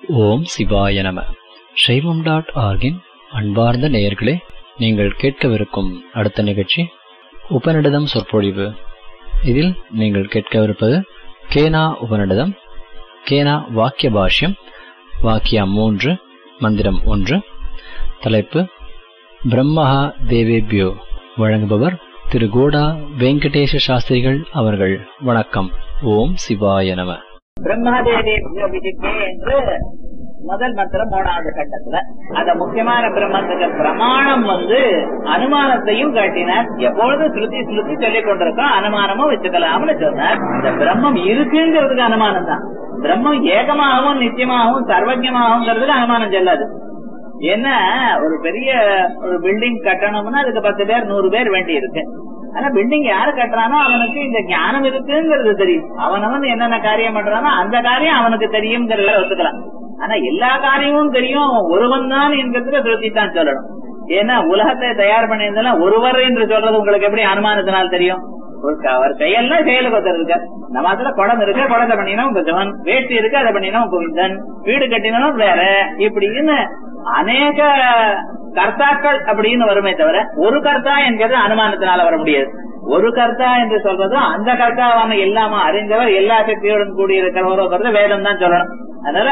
ஓம் சிவாய நம சைவம் டாட் ஆர்கின் அன்பார்ந்த நேயர்களே நீங்கள் கேட்கவிருக்கும் அடுத்த நிகழ்ச்சி உபநிடதம் சொற்பொழிவு இதில் நீங்கள் கேட்கவிருப்பது கேனா உபநிடதம் கேனா வாக்கிய பாஷ்யம் வாக்கியம் மூன்று மந்திரம் ஒன்று தலைப்பு பிரம்மஹா தேவேபியோ வழங்குபவர் திரு கோடா வெங்கடேஷ சாஸ்திரிகள் அவர்கள் வணக்கம் ஓம் சிவாய நம பிரம்மாதேவி விதிக்கே என்று முதல் மந்திரம் மூணாவது கட்டத்துல அந்த முக்கியமான பிரம்மத்துக்கு பிரமாணம் வந்து அனுமானத்தையும் காட்டினார் எப்பொழுது ஸ்ருதி ஸ்ருதி சொல்லிக் கொண்டிருக்கோம் அனுமானமும் வச்சுக்கலாம்னு சொன்னார் இந்த பிரம்மம் இருக்குங்கிறதுக்கு அனுமானம் தான் பிரம்மம் ஏகமாகவும் நிச்சயமாகவும் சர்வஜமாகவுங்கிறதுக்கு அனுமானம் செல்லாது ஏன்னா ஒரு பெரிய ஒரு பில்டிங் கட்டணும்னா அதுக்கு பத்து பேர் நூறு பேர் வேண்டி இருக்கு ஆனா பில்டிங் யாரு கட்டுறானோ அவனுக்கு இந்த ஞானம் இருக்குங்கிறது தெரியும் அவனவன் என்னென்ன காரியம் பண்றானோ அந்த காரியம் அவனுக்கு தெரியுங்கிறத ஒத்துக்கலாம் ஆனா எல்லா காரியமும் தெரியும் அவன் ஒருவன் தான் என்கிறதுக்கு திருத்தி தான் சொல்லணும் ஏன்னா உலகத்தை தயார் பண்ணியிருந்தாலும் ஒருவர் என்று சொல்றது உங்களுக்கு எப்படி அனுமானத்தினால் தெரியும் அவர் செயல்னா செயலுக்கு ஒருத்தர் இருக்க நம்ம அதுல குடம் இருக்கு குடத்தை பண்ணினோம் குஜவன் வேட்டி இருக்கு அதை பண்ணினோம் கோவிந்தன் வீடு கட்டினோம் வேற இப்படின்னு அநேக கர்த்தாக்கள் அப்படின்னு வருமே தவிர ஒரு கர்த்தா என்கிறது அனுமானத்தினால வர முடியாது ஒரு கர்த்தா என்று சொல்றதும் அந்த கர்த்தாவான எல்லாம அறிந்தவர் எல்லா சக்தியோடும் கூடியிருக்கிறவரோ வேதம் தான் சொல்லணும் அதனால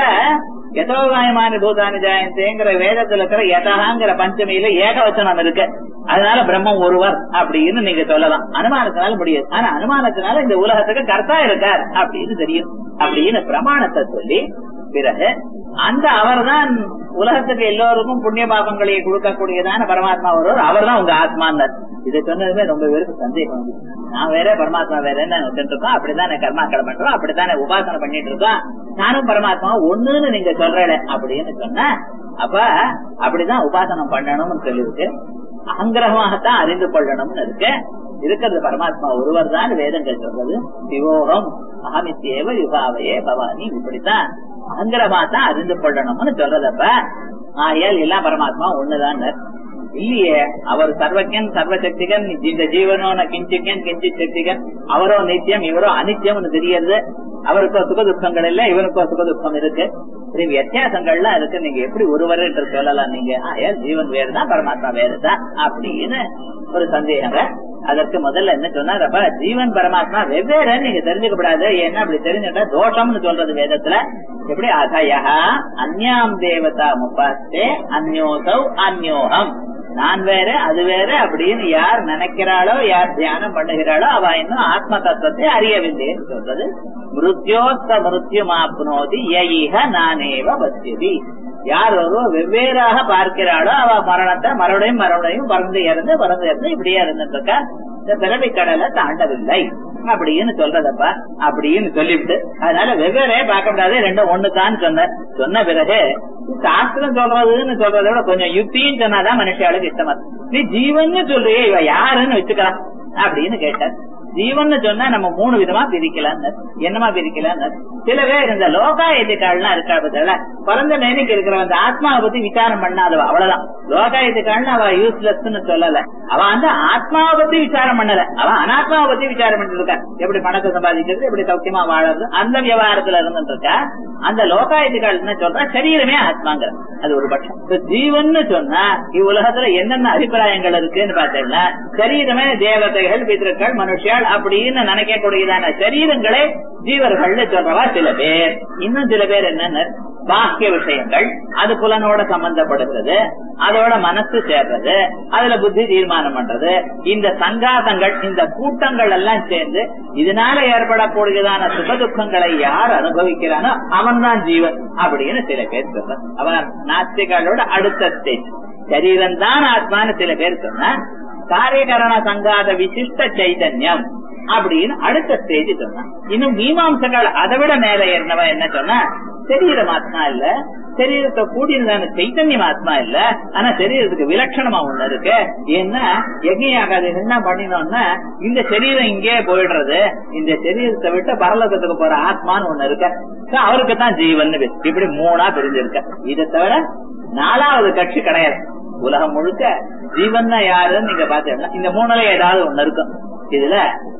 எதோகாயமான பூதானி ஜாயந்தேங்கிற வேதத்துல இருக்கிற யதகாங்கிற பஞ்சமியில ஏகவச்சனம் இருக்கு அதனால பிரம்மம் ஒருவர் அப்படின்னு நீங்க சொல்லலாம் அனுமானத்தினால முடியாது ஆனா அனுமானத்தினால இந்த உலகத்துக்கு கர்த்தா இருக்கார் அப்படின்னு தெரியும் அப்படின்னு பிரமாணத்தை சொல்லி பிறகு அந்த அவர் தான் உலகத்துக்கு எல்லோருக்கும் புண்ணிய பாபங்களை கொடுக்கக்கூடியதான பரமாத்மா ஒருவர் அவர் தான் உங்க ஆத்மாந்தார் இதை சொன்னதுமே ரொம்ப பேருக்கு சந்தேகம் நான் வேற பரமாத்மா வேற என்ன இருக்கோம் அப்படித்தானே கர்மாக்களை பண்றோம் அப்படித்தானே உபாசனை பண்ணிட்டு இருக்கோம் நானும் பரமாத்மா ஒண்ணுன்னு நீங்க சொல்றல அப்படின்னு சொன்ன அப்ப அப்படிதான் உபாசனம் பண்ணணும்னு சொல்லியிருக்கு அங்கிரகமாகத்தான் அறிந்து கொள்ளணும்னு இருக்கு இருக்கிறது பரமாத்மா ஒருவர் தான் வேதங்கள் சொல்றது சிவோகம் அகமித்தேவ யுகாவையே பவானி இப்படித்தான் அங்கிரமா தான் அறிந்து கொள்ளணும்னு சொல்றதப்ப ஆயால் எல்லாம் பரமாத்மா ஒண்ணுதான் இல்லையே அவர் சர்வஜன் சர்வசக்திகன் இந்த ஜீவனோ கிஞ்சிக்கன் கிஞ்சி சக்திகன் அவரோ நித்தியம் இவரோ அனித்தியம்னு தெரியறது அவருக்கோ சுக துக்கங்கள் இல்ல இவருக்கோ சுக துக்கம் இருக்கு வித்தியாசங்கள்லாம் இருக்கு நீங்க எப்படி ஒருவர் என்று சொல்லலாம் நீங்க ஆயால் ஜீவன் வேறுதான் பரமாத்மா வேறுதான் அப்படின்னு ஒரு சந்தேகம் அதற்கு முதல்ல என்ன சொன்னார் அப்ப ஜீவன் பரமாத்மா வெவ்வேறு நீங்க தெரிஞ்சுக்கப்படாது ஏன்னா அப்படி தெரிஞ்சுட்டா தோஷம்னு சொல்றது வேதத்துல எப்படி அசயா அந்யாம் தேவதா முப்பாஸ்தே அந்யோசௌ அந்யோகம் நான் வேற அது வேற அப்படின்னு யார் நினைக்கிறாளோ யார் தியானம் பண்ணுகிறாளோ அவ இன்னும் ஆத்ம தத்துவத்தை அறியவில்லைன்னு சொல்றது மிருத்யோஸ்த மிருத்யுமாப்னோதி யயிக நானேவ பத்தியதி யார் ஒரு வெவ்வேறாக பார்க்கிறாளோ அவ மரணத்தை மறுபடியும் மறுபடியும் பறந்து இறந்து பறந்து இறந்து இப்படியே இருந்துட்டு இருக்கா இந்த பிறவி கடலை தாண்டவில்லை அப்படின்னு சொல்றதப்பா அப்படின்னு சொல்லிவிட்டு அதனால வெவ்வேறே பார்க்க கூடாது ரெண்டும் ஒண்ணுதான் சொன்ன சொன்ன பிறகு சாஸ்திரம் சொல்றதுன்னு சொல்றதை விட கொஞ்சம் யுக்தியும் சொன்னாதான் மனுஷாளுக்கு இஷ்டமா நீ ஜீவன் சொல்றியே இவ யாருன்னு வச்சுக்கலாம் அப்படின்னு கேட்டார் ஜீவன் சொன்னா நம்ம மூணு விதமா பிரிக்கலாம் என்னமா பிரிக்கலாம் சில பேர் இந்த லோகாயத்துக்காள்லாம் இருக்கா பத்தில பிறந்த நினைக்கு இருக்கிற அந்த ஆத்மாவை பத்தி விசாரம் பண்ணாதவ அவ்வளவுதான் லோகாயத்துக்காள்னு அவ யூஸ்லெஸ் சொல்லல அவ அந்த ஆத்மாவை பத்தி விசாரம் பண்ணல அவ அனாத்மாவை பத்தி விசாரம் பண்ணிட்டு இருக்கா எப்படி பணத்தை சம்பாதிக்கிறது எப்படி சௌக்கியமா வாழறது அந்த விவகாரத்துல இருந்துட்டு இருக்கா அந்த லோகாயத்துக்காள் என்ன சொல்றா சரீரமே ஆத்மாங்கிற அது ஒரு பட்சம் ஜீவன் சொன்னா இவ்வுலகத்துல என்னென்ன அபிப்பிராயங்கள் இருக்குன்னு பாத்தீங்கன்னா சரீரமே தேவதைகள் பிதர்கள் மனுஷியால் அப்படின்னு நினைக்கக்கூடியதான சரீரங்களே ஜீவர்கள்னு சொல்றவா சில பேர் இன்னும் சில பேர் என்னன்னு பாக்கிய விஷயங்கள் அது புலனோட சம்பந்தப்படுறது அதோட மனசு சேர்றது அதுல புத்தி தீர்மானம் பண்றது இந்த சங்காதங்கள் இந்த கூட்டங்கள் எல்லாம் சேர்ந்து இதனால ஏற்படக்கூடியதான சுக துக்கங்களை யார் அனுபவிக்கிறானோ அவன் தான் ஜீவன் அப்படின்னு சில பேர் சொல்ற அவன் நாஸ்திகளோட அடுத்த ஸ்டேஜ் சரீரம் தான் ஆத்மான்னு சில பேர் சொன்ன காரியகரண சங்காத விசிஷ்ட சைதன்யம் அப்படின்னு அடுத்த ஸ்டேஜ் சொன்னான் இன்னும் மீமாம்சங்கள் அதை விட மேல ஏறினவ என்ன சொன்னா சரீரம் ஆத்மா இல்ல சரீரத்தை கூடியதான சைத்தன்யம் ஆத்மா இல்ல ஆனா சரீரத்துக்கு விலட்சணமா ஒண்ணு இருக்கு ஏன்னா எங்கேயாகாது என்ன பண்ணினோம்னா இந்த சரீரம் இங்கே போயிடுறது இந்த சரீரத்தை விட்டு பரலோகத்துக்கு போற ஆத்மான்னு ஒண்ணு இருக்கு அவருக்கு தான் ஜீவன் இப்படி மூணா பிரிஞ்சிருக்க இதை தவிர நாலாவது கட்சி கிடையாது உலகம் முழுக்க ஜீவன் யாருன்னு நீங்க பாத்தீங்கன்னா இந்த மூணுல ஏதாவது ஒண்ணு இருக்கும் இதுல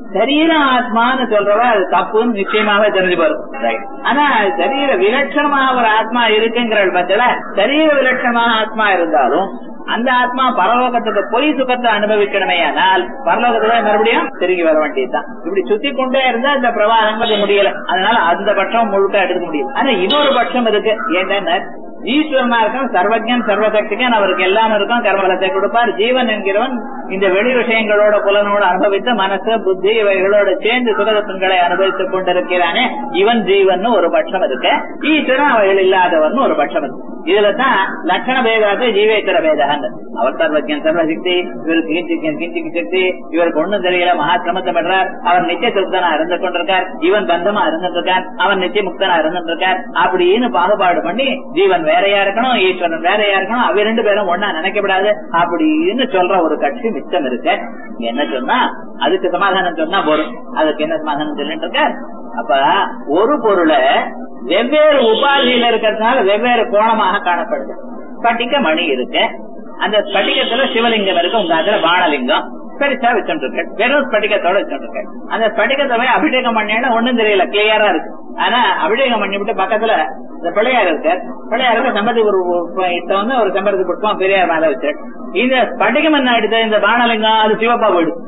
சரீரம் ஆத்மான்னு சொல்றவ அது தப்புன்னு நிச்சயமாவே தெரிஞ்சு வரும் ஆனா சரீர விலட்சணமாக ஒரு ஆத்மா இருக்குங்கிற பட்சத்துல சரீர விலட்சணமான ஆத்மா இருந்தாலும் அந்த ஆத்மா பரலோகத்துக்கு பொய் சுகத்தை அனுபவிக்கணுமே ஆனால் பரலோகத்துல மறுபடியும் திரும்பி வர வேண்டியதுதான் இப்படி சுத்தி கொண்டே இருந்தா இந்த பிரவாகங்கள் முடியல அதனால அந்த பட்சம் முழுக்க எடுக்க முடியும் ஆனா இன்னொரு பட்சம் இருக்கு ஏன்னா ஈஸ்வரனா இருக்கும் சர்வஜன் சர்வசக்திகன் அவருக்கு எல்லாம் இருக்கும் கர்மலத்தை கொடுப்பார் ஜீவன் என்கிறவன் இந்த வெளி விஷயங்களோட புலனோடு அனுபவித்து மனசு புத்தி இவைகளோட சேர்ந்து சுகதத்துங்களை அனுபவித்துக் கொண்டிருக்கிறானே இவன் ஜீவன் ஒரு பட்சம் இருக்கு ஈஸ்வரன் அவைகள் இல்லாதவன் ஒரு பட்சம் இருக்கு இதுல தான் லட்சண பேதாது ஜீவேஸ்வர பேதாங்க அவர் சர்வஜன் சர்வசக்தி இவருக்கு கிஞ்சிக்கன் கிஞ்சிக்கு சக்தி இவருக்கு ஒண்ணும் தெரியல மகாசிரமத்தை பண்றார் அவர் நித்திய திருப்தனா இருந்து கொண்டிருக்கார் இவன் பந்தமா இருந்துட்டு இருக்கார் அவன் நித்திய முக்தனா இருந்துட்டு இருக்கார் அப்படின்னு பாகுபாடு பண்ணி ஜீவன் வேறையா இருக்கணும் ஈஸ்வரன் வேறையா இருக்கணும் அவ ரெண்டு பேரும் ஒன்னா நினைக்கப்படாது அப்படின்னு சொல்ற ஒரு கட்சி மிச்சம் இருக்கு என்ன சொன்னா அதுக்கு சமாதானம் சொன்னா போதும் அதுக்கு என்ன சமாதானம் சொல்லிட்டு இருக்க அப்ப ஒரு பொருளை வெவ்வேறு உபாதியில இருக்கிறதுனால வெவ்வேறு கோணமாக காணப்படுது ஸ்பட்டிக மணி இருக்கு அந்த ஸ்பட்டிகத்துல சிவலிங்கம் இருக்கு உங்க அதுல பானலிங்கம் பெருசா வச்சுட்டு வெறும் ஸ்பட்டிகத்தோட வச்சுட்டு அந்த ஸ்பட்டிகத்தை அபிஷேகம் பண்ணேன்னா ஒண்ணும் தெரியல கிளியரா இருக்கு ஆனா அபிஷேகம் பண்ணி விட்டு பக்கத்துல இந்த பிள்ளையார் இருக்கு பிள்ளையாருக்கு சம்பந்தி ஒரு இட்ட வந்து ஒரு சம்பரத்து புஷ்பம் பெரியார் மேல வச்சு இந்த ஸ்பட்டிகம் என்ன ஆயிடுது இந்த பானலிங்கம் அது சிவப்பா போயிடுது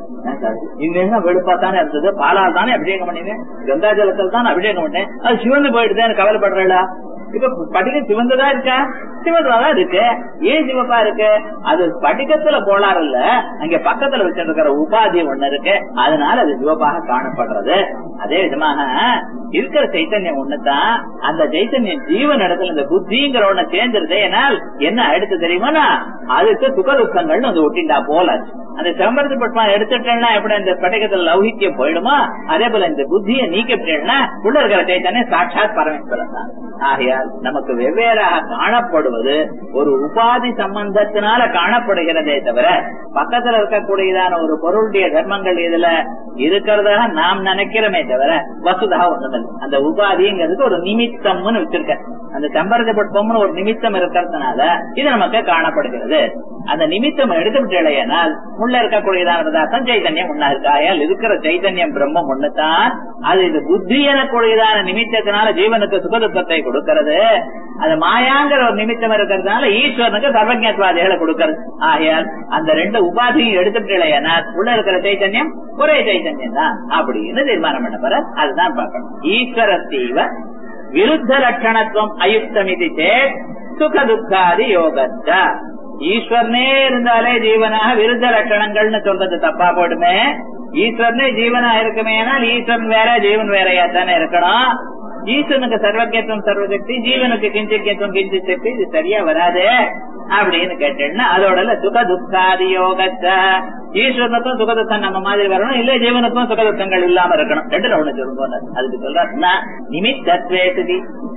இந்த வெளுப்பா தானே இருந்தது பாலால் தானே அபிஷேகம் பண்ணினேன் கங்கா ஜலத்தில் தான் அபிஷேகம் பண்ணேன் அது சிவந்து போயிடுது கவலைப்படுறா இப்ப படிகம் சிவந்ததா இருக்கா சிவந்ததான் இருக்கு ஏன் சிவப்பா இருக்கு அது படிக்கத்துல போலாறு இல்ல அங்க பக்கத்துல வச்சிருக்கிற உபாதி ஒண்ணு இருக்கு அதனால அது சிவப்பாக காணப்படுறது அதே விதமாக இருக்கிற சைத்தன்யம் ஒண்ணுதான் அந்த சைத்தன்யம் ஜீவன் இடத்துல இந்த புத்திங்கிற ஒண்ணு சேர்ந்துருது ஏனால் என்ன அடுத்து தெரியுமா அதுக்கு சுக துக்கங்கள்னு வந்து ஒட்டிண்டா போல அந்த செம்பரத்து பட்மா எடுத்துட்டேன்னா எப்படி இந்த பட்டகத்துல லௌகிக்கம் போயிடுமா அதே போல இந்த புத்தியை நீக்கிட்டேன்னா உள்ள இருக்கிற சைத்தன்யம் சாட்சாத் பரமேஸ்வரன் தான் ஆகையால் நமக்கு வெவ்வேறாக காணப்படுவது ஒரு உபாதி சம்பந்தத்தினால காணப்படுகிறதே தவிர பக்கத்துல இருக்கக்கூடியதான ஒரு பொருளுடைய தர்மங்கள் இதுல இருக்கிறதாக நாம் நினைக்கிறோமே தவிர வசுதா ஒண்ணுமில்லை அந்த உபாதிங்கிறதுக்கு ஒரு நிமித்தம்னு வச்சிருக்க அந்த செம்பரத்தை பட்பம்னு ஒரு நிமித்தம் இருக்கிறதுனால இது நமக்கு காணப்படுகிறது அந்த நிமித்தம் எடுத்துவிட்டேனால் உள்ள இருக்கக்கூடியதான பதார்த்தம் சைதன்யம் ஒன்னா இருக்கு ஆயால் இருக்கிற சைதன்யம் பிரம்மம் ஒண்ணுதான் அது இது புத்தி எனக்கூடியதான நிமித்தத்தினால ஜீவனுக்கு சுகதுக்கத்தை கொடுக்கிறது அது மாயாங்கிற ஒரு நிமித்தம் இருக்கிறதுனால ஈஸ்வரனுக்கு சர்வஜத்வாதிகளை கொடுக்கிறது ஆகையால் அந்த ரெண்டு உபாதியும் எடுத்துட்டேனால் உள்ள இருக்கிற சைத்தன்யம் ஒரே சைத்தன்யம் தான் அப்படின்னு தீர்மானம் பண்ண போற அதுதான் பார்க்கணும் ஈஸ்வர தீவ விருத்த லட்சணத்துவம் அயுக்தம் இது சேத் சுக துக்காதி யோகத்த ஈஸ்வரனே இருந்தாலே ஜீவனாக விருத்த லட்சணங்கள்னு சொல்றது தப்பா போடுமே ஈஸ்வரனே ஜீவனா இருக்குமே ஈஸ்வரன் வேற ஜீவன் வேறையா தானே இருக்கணும் ஈஸ்வரனுக்கு சர்வக்கியத்துவம் சர்வசக்தி ஜீவனுக்கு கிஞ்சிக்கியத்துவம் கிஞ்சி சக்தி இது சரியா வராது அப்படின்னு கேட்டேன்னா அதோட சுக துக்காதி யோகத்த ஈஸ்வரனுக்கும் சுகதுக்கம் நம்ம மாதிரி வரணும் இல்ல ஜீவனுக்கும் சுகதுக்கங்கள் இல்லாம இருக்கணும் ரெண்டுல ஒண்ணு சொல்லுங்க அதுக்கு சொல்ற நிமித்தத்வேசதி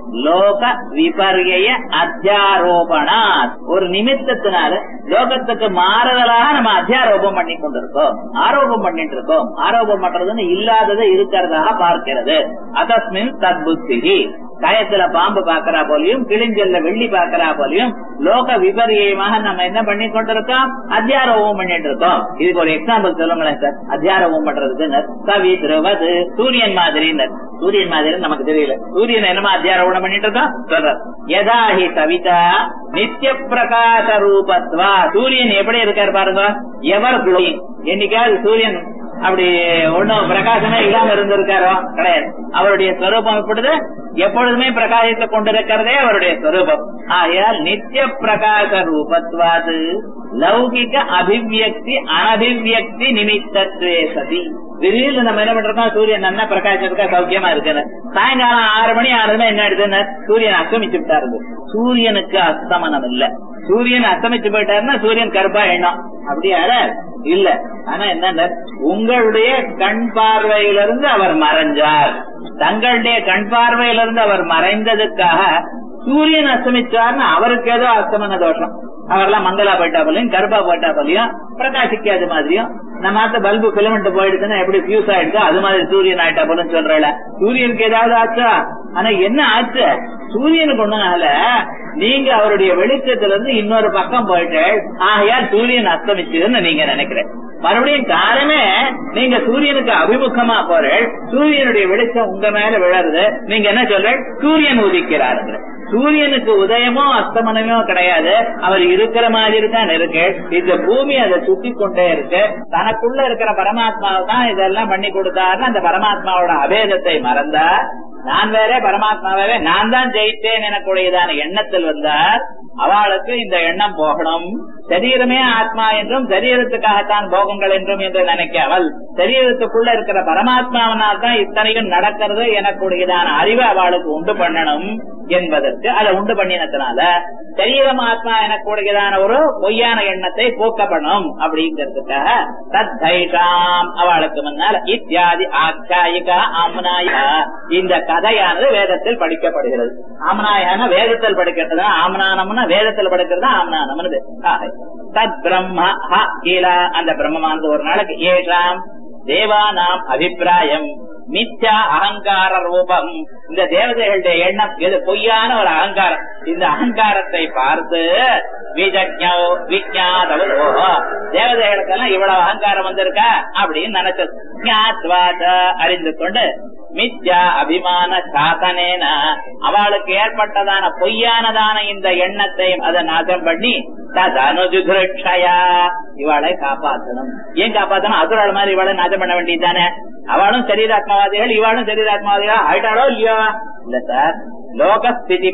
லோக விபரிய அத்தியாரோபணா ஒரு நிமித்தத்தினால லோகத்துக்கு மாறுதலாக நம்ம அத்தியாரோபம் பண்ணி கொண்டிருக்கோம் ஆரோபம் பண்ணிட்டு இருக்கோம் ஆரோபம் பண்றதுன்னு இல்லாததை இருக்கிறதாக பார்க்கிறது அதஸ்மின் தத்புத்தி கயத்துல பாம்பு பாக்குறா போலியும் கிழிஞ்சல்ல வெள்ளி பாக்குறா போலியும் லோக விபரியமாக நம்ம என்ன பண்ணி கொண்டிருக்கோம் அத்தியாரோபம் பண்ணிட்டு இருக்கோம் இதுக்கு ஒரு எக்ஸாம்பிள் சொல்லுங்களேன் சார் அத்தியாரோபம் பண்றதுக்கு கவி திருவது சூரியன் மாதிரி சூரியன் மாதிரி நமக்கு தெரியல சூரியன் என்னமா அத்தியாரோபணம் பண்ணிட்டு இருக்கோம் சொல்ற யதாஹி சவிதா நித்திய பிரகாச ரூபத்வா சூரியன் எப்படி இருக்காரு பாருங்க எவர் குளோயிங் என்னைக்காவது சூரியன் அப்படி ஒன்னும் பிரகாசமே இல்லாம இருந்திருக்காரோ கிடையாது அவருடைய ஸ்வரூபம் எப்படிது எப்பொழுதுமே பிரகாசித்துக் கொண்டிருக்கிறதே அவருடைய ஸ்வரூபம் ஆகையால் நித்திய பிரகாச ரூபத்வாது லௌகிக அபிவியக்தி அனபிவியக்தி நிமித்தத்வே சதி திடீர்னு நம்ம என்ன பண்றோம் சூரியன் நல்லா பிரகாசத்துக்கா சௌக்கியமா இருக்குன்னு சாயங்காலம் ஆறு மணி ஆறுமே என்ன எடுத்துன்னு சூரியன் அஸ்தமிச்சு விட்டாரு சூரியனுக்கு அஸ்தமனம் இல்ல சூரியன் அஸ்தமிச்சு போயிட்டாருன்னா சூரியன் கருப்பா எண்ணம் அப்படியா இல்ல ஆனா என்ன உங்களுடைய கண் பார்வையிலிருந்து அவர் மறைஞ்சார் தங்களுடைய கண் பார்வையிலிருந்து அவர் மறைந்ததுக்காக சூரியன் அஸ்தமிச்சார்னு அவருக்கு ஏதோ அஸ்தமன தோஷம் அவர்லாம் மங்களா போயிட்டா போலையும் கருப்பா போயிட்டா போலையும் பிரகாசிக்காத மாதிரியும் நம்ம பல்பு பிலமெண்ட் போயிடுச்சுன்னா எப்படி பியூஸ் ஆயிடுச்சோ அது மாதிரி சூரியன் ஆயிட்டா போல சொல்றல சூரியனுக்கு ஏதாவது ஆச்சா ஆனா என்ன ஆச்சு சூரியனுக்கு ஒண்ணும் ஆகல நீங்க அவருடைய வெளிச்சத்துல இருந்து இன்னொரு பக்கம் போயிட்டு ஆகையால் சூரியன் அஸ்தமிச்சதுன்னு நீங்க நினைக்கிறேன் மறுபடியும் காலமே நீங்க சூரியனுக்கு அபிமுகமா போறேன் சூரியனுடைய வெளிச்சம் உங்க மேல விழருது நீங்க என்ன சொல்ற சூரியன் உதிக்கிறாருங்கிற சூரியனுக்கு உதயமோ அஸ்தமனமோ கிடையாது அவர் இருக்கிற மாதிரி தான் இருக்கு இந்த பூமி அதை சுத்தி கொண்டே இருக்கு தனக்குள்ள இருக்கிற பரமாத்மாவை தான் இதெல்லாம் பண்ணி கொடுத்தாருன்னு அந்த பரமாத்மாவோட அபேதத்தை மறந்தா நான் வேற பரமாத்மாவே நான் தான் ஜெயித்தேன் எனக்குடையதான எண்ணத்தில் வந்தார் அவளுக்கு இந்த எண்ணம் போகணும் சரீரமே ஆத்மா என்றும் சரீரத்துக்காகத்தான் போகங்கள் என்றும் என்று நினைக்காமல் சரீரத்துக்குள்ள இருக்கிற பரமாத்மாவனால் தான் இத்தனையும் நடக்கிறது எனக்குடையதான அறிவை அவளுக்கு உண்டு பண்ணணும் என்பதற்கு அதை உண்டு பண்ணினதுனால சரீரம் ஆத்மா எனக்குடையதான ஒரு பொய்யான எண்ணத்தை போக்கப்படும் அப்படிங்கிறதுக்காக தத்தைஷாம் அவளுக்கு முன்னால் இத்தியாதி ஆச்சாயிகா ஆமனாயா இந்த கதையானது வேதத்தில் படிக்கப்படுகிறது ஆமனாயான வேதத்தில் படிக்கிறது ஆமனானம்னா வேதத்தில் படிக்கிறது ஆமனானம்னு தத் பிரம்ம ஹ கீழா அந்த பிரம்மமானது ஒரு நாளைக்கு ஏஷாம் தேவானாம் அபிப்பிராயம் மித்யா அகங்கார ரூபம் இந்த தேவதைகளுடைய எண்ணம் எது பொய்யான ஒரு அகங்காரம் இந்த அகங்காரத்தை பார்த்து விஜக்ஞோ விஜாதவோ தேவதைகளுக்கெல்லாம் இவ்வளவு அகங்காரம் வந்திருக்கா அப்படின்னு நினைச்சது ஞாத்வாத அறிந்து கொண்டு மித்யா அபிமான சாசனேன அவளுக்கு ஏற்பட்டதான பொய்யானதான இந்த எண்ணத்தை அதை நாசம் பண்ணி ததனுஜுகிருட்சயா இவளை காப்பாற்றணும் ஏன் காப்பாற்றணும் அசுராள் மாதிரி இவளை நாசம் பண்ண வேண்டியதானே அவளும் சரீராத்மவாதிகள் இவாளும் சரீராத்மவாதிகள் ஆயிட்டாளோ இல்லையோ இல்ல சார் லோகஸ்திதி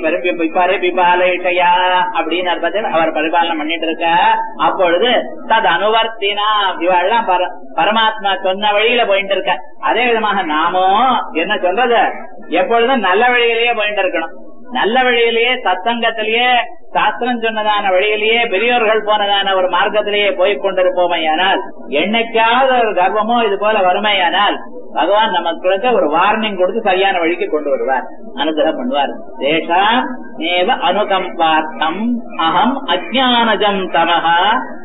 பரிபாலையா அப்படின்னு அர்த்தத்தில் அவர் பரிபாலனை பண்ணிட்டு இருக்க அப்பொழுது தது அனுவர்த்தினா இவெல்லாம் பரமாத்மா சொன்ன வழியில போயிட்டு இருக்க அதே விதமாக நாமும் என்ன சொல்றது எப்பொழுதும் நல்ல வழியிலேயே போயிட்டு இருக்கணும் நல்ல வழியிலேயே சத்தங்கத்திலேயே சாஸ்திரம் சொன்னதான வழியிலேயே பெரியோர்கள் போனதான ஒரு மார்க்கத்திலேயே போய் கொண்டிருப்போமையானால் என்னைக்காவது ஒரு கர்வமோ இது போல வறுமையானால் பகவான் நமக்கு ஒரு வார்னிங் கொடுத்து சரியான வழிக்கு கொண்டு வருவார் அனுகிரகம் பண்ணுவார் தேஷாம் ஏவ அனுகம்பார்த்தம் அகம் அஜானஜம் தமஹா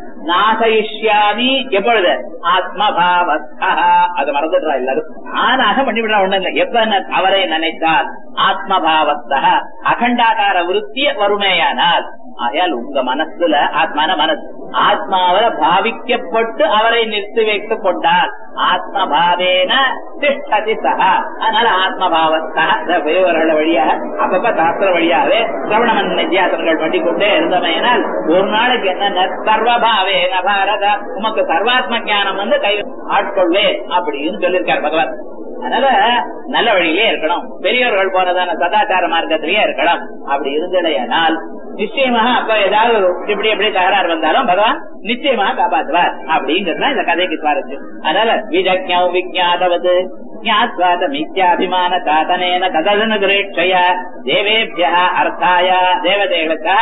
நாசயிஷ்யாமி எப்பொழுது ஆத்மபாவஸ்தா அது மறந்துடுறா எல்லாரும் ஆனாக பண்ணிவிடா ஒண்ணு இல்லை எப்ப அவரை நினைத்தால் ஆத்மபாவஸ்தா அகண்டாகார விருத்திய வறுமையானால் ஆகையால் உங்க மனசுல ஆத்மான மனசு ஆத்மாவில பாவிக்கப்பட்டு அவரை நிறுத்தி வைத்துக் கொண்டால் ஆத்மபாவேன திஷ்டதி சகா அதனால ஆத்மபாவஸ்தா பெரியவர்கள் வழியாக அப்பப்ப சாஸ்திர வழியாகவே சிரவணமன் நித்தியாசனங்கள் பண்ணிக்கொண்டே இருந்தமையினால் ஒரு நாளைக்கு என்ன சர்வபாவேன பாரத உமக்கு சர்வாத்ம ஞானம் வந்து கை ஆட்கொள்வே அப்படின்னு சொல்லியிருக்கார் பகவான் அதனால நல்ல வழியிலே இருக்கணும் பெரியவர்கள் போனதான சதாச்சார மார்க்கத்திலேயே இருக்கணும் அப்படி இருந்தடையானால் நிச்சயமாக அப்ப ஏதாவது ஒரு இப்படி எப்படி தகராறு வந்தாலும் பகவான் நிச்சயமாக காப்பாற்றுவார் அப்படிங்கிறது இந்த கதைக்கு சுவாரஸ்யம் அதனால விஜக்ஞ விஜாதவது ஞாத்வாத மித்யாபிமான சாதனேன கதலனு கிரேட்சய தேவேபிய அர்த்தாய தேவதைகளுக்கா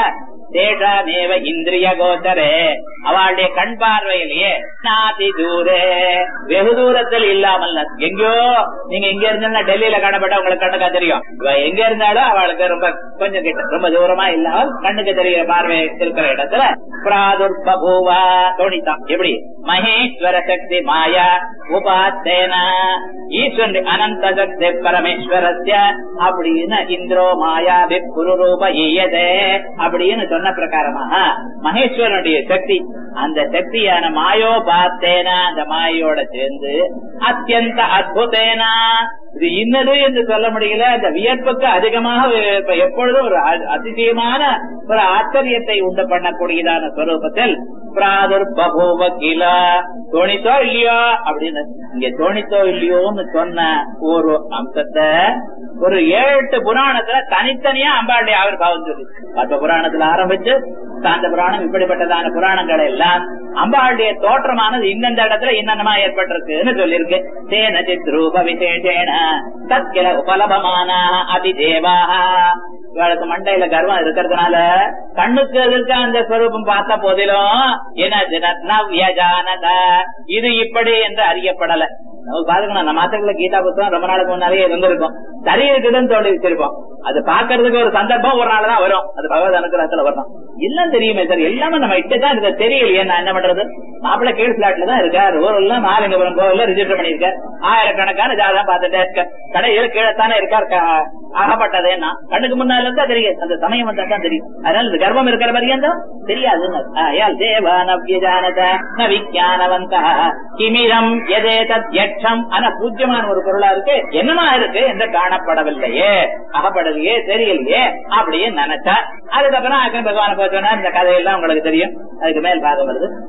தேஷாமேவ இந்திரிய கோச்சரே அவளுடைய கண் பார்வையிலேயே நாதி தூரே வெகு தூரத்தில் இல்லாமல் எங்கேயோ நீங்க எங்க இருந்தாலும் டெல்லியில காணப்பட்ட உங்களுக்கு கண்ணுக்கா தெரியும் இவ எங்க இருந்தாலும் அவளுக்கு ரொம்ப கொஞ்சம் கிட்ட ரொம்ப தூரமா இல்லாமல் கண்ணுக்கு தெரிகிற பார்வை இருக்கிற இடத்துல பிராதுர்பூவா தோணித்தான் எப்படி மகேஸ்வர சக்தி மாயா உபாத்தேன ஈஸ்வரன் அனந்த சக்தி பரமேஸ்வரஸ்ய அப்படின்னு இந்திரோ மாயா விப்புரு ரூப ஈயதே அப்படின்னு சொன்ன பிரகாரமாக மகேஸ்வரனுடைய சக்தி அந்த சக்தியான மாயோ பார்த்தேனா அந்த மாயோட சேர்ந்து அத்தியந்த அத்புதேனா இது இன்னது என்று சொல்ல முடியல அந்த வியப்புக்கு அதிகமாக இப்ப எப்பொழுதும் ஒரு அதிசயமான ஒரு ஆச்சரியத்தை உண்டு பண்ணக்கூடியதான ஸ்வரூபத்தில் பிராதுர் பகோவ கீழ தோணித்தோ இல்லையோ அப்படின்னு இங்க தோணித்தோ இல்லையோன்னு சொன்ன ஒரு அம்சத்தை ஒரு ஏழு எட்டு புராணத்துல தனித்தனியா அம்பாளுடைய ஆவிர்வாவம் சொல்லி பத்த புராணத்துல ஆரம்பிச்சு சாந்த புராணம் இப்படிப்பட்டதான புராணங்கள் எல்லாம் அம்பாளுடைய தோற்றமானது இந்தந்த இடத்துல என்னென்னமா ஏற்பட்டிருக்குன்னு சொல்லியிருக்கு தேன சித்ரூப விசேஷேன தத்கில உபலபமான அதிதேவாக இவளுக்கு மண்டையில கர்வம் இருக்கிறதுனால கண்ணுக்கு எதிர்க்க அந்த ஸ்வரூபம் பார்த்த போதிலும் என்ன இது இப்படி என்று அறியப்படல நமக்கு பாருங்க நம்ம மாத்திரங்கள கீதா புத்தகம் ரொம்ப நாளுக்கு முன்னாலேயே இருந்திருக்கும் சரி இருக்குதுன்னு தோண்டி வச்சிருப்போம் அது பாக்குறதுக்கு ஒரு சந்தர்ப்பம் ஒரு நாள் தான் வரும் அது பகவத் அனுகிரகத்துல வரும் எல்லாம் தெரியுமே சார் எல்லாமே நம்ம இட்டதான் இதை தெரியலையே நான் என்ன பண்றது மாப்பிள்ள கீழ் பிளாட்ல தான் இருக்காரு ஊரெல்லாம் மாலிங்கபுரம் கோவில்ல ரிஜிஸ்டர் பண்ணிருக்காரு ஆயிரக்கணக்கான ஜாதகம் பார்த்துட்டே இருக்க கடையில கீழத்தானே இருக்கார் க- அகப்பட்டதேன்னா கண்ணுக்கு முன்னால இருந்தா தெரியும் அந்த சமயம் வந்தா தான் தெரியும் அதனால இந்த கர்ப்பம் இருக்கிற பரியந்தம் தெரியாதுன்னு ஆயால் தேவா நவ்யஜானத ந விஜானவந்த கிமிரம் எதே தத் யட்சம் ஆனா பூஜ்யமான ஒரு பொருளா இருக்கு என்னமா இருக்கு என்று காணப்படவில்லையே அகப்படலையே தெரியலையே அப்படியே நினைச்சா அதுக்கப்புறம் அக்கன் பகவான போச்சோன்னா இந்த கதையெல்லாம் உங்களுக்கு தெரியும் அதுக்கு மேல் பாகம் வருது